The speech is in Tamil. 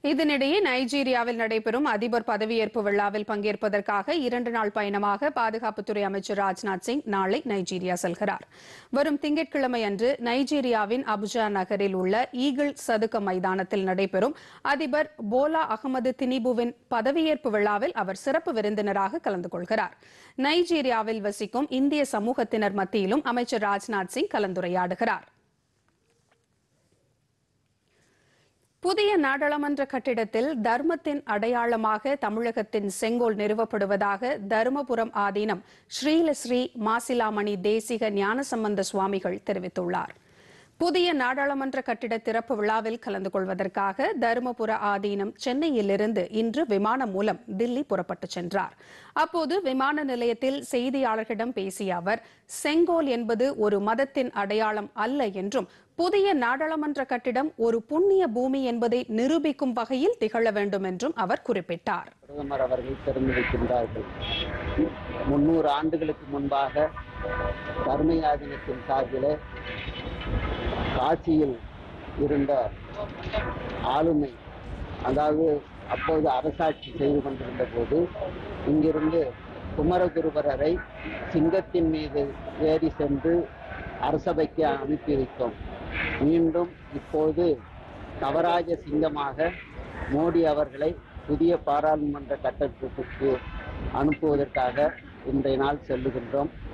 இதனிடையே நைஜீரியாவில் நடைபெறும் அதிபர் பதவியேற்பு விழாவில் பங்கேற்பதற்காக இரண்டு நாள் பயணமாக பாதுகாப்புத்துறை அமைச்சர் ராஜ்நாத் சிங் நாளை நைஜீரியா செல்கிறார் வரும் திங்கட்கிழமை அன்று நைஜீரியாவின் அபுஜா நகரில் உள்ள ஈகிள் சதுக்க மைதானத்தில் நடைபெறும் அதிபர் போலா அகமது தினிபுவின் பதவியேற்பு விழாவில் அவர் சிறப்பு விருந்தினராக கலந்து கொள்கிறார் நைஜீரியாவில் வசிக்கும் இந்திய சமூகத்தினர் மத்தியிலும் அமைச்சர் ராஜ்நாத் சிங் கலந்துரையாடுகிறார் புதிய நாடாளுமன்ற கட்டிடத்தில் தர்மத்தின் அடையாளமாக தமிழகத்தின் செங்கோல் நிறுவப்படுவதாக தருமபுரம் ஆதீனம் ஸ்ரீலஸ்ரீ மாசிலாமணி தேசிக ஞானசம்பந்த சுவாமிகள் தெரிவித்துள்ளார் புதிய நாடாளுமன்ற கட்டிட திறப்பு விழாவில் கலந்து கொள்வதற்காக தருமபுர ஆதீனம் சென்னையிலிருந்து இன்று விமானம் மூலம் தில்லி புறப்பட்டுச் சென்றார் அப்போது விமான நிலையத்தில் செய்தியாளர்களிடம் பேசிய அவர் செங்கோல் என்பது ஒரு மதத்தின் அடையாளம் அல்ல என்றும் புதிய நாடாளுமன்ற கட்டிடம் ஒரு புண்ணிய பூமி என்பதை நிரூபிக்கும் வகையில் திகழ வேண்டும் என்றும் அவர் குறிப்பிட்டார் பிரதமர் அவர்கள் திறந்து வைக்கின்றார்கள் முன்னூறு ஆண்டுகளுக்கு முன்பாக தர்மயாதனத்தின் சார்பிலே காசியில் இருந்த ஆளுமை அதாவது அப்போது அரசாட்சி செய்து கொண்டிருந்த போது இங்கிருந்து குமரகுருபரரை சிங்கத்தின் மீது ஏறி சென்று அரசபைக்கு அனுப்பி வைத்தோம் மீண்டும் இப்போது நவராஜ சிங்கமாக மோடி அவர்களை புதிய பாராளுமன்ற கட்டடத்திற்கு அனுப்புவதற்காக இன்றைய நாள் செல்லுகின்றோம்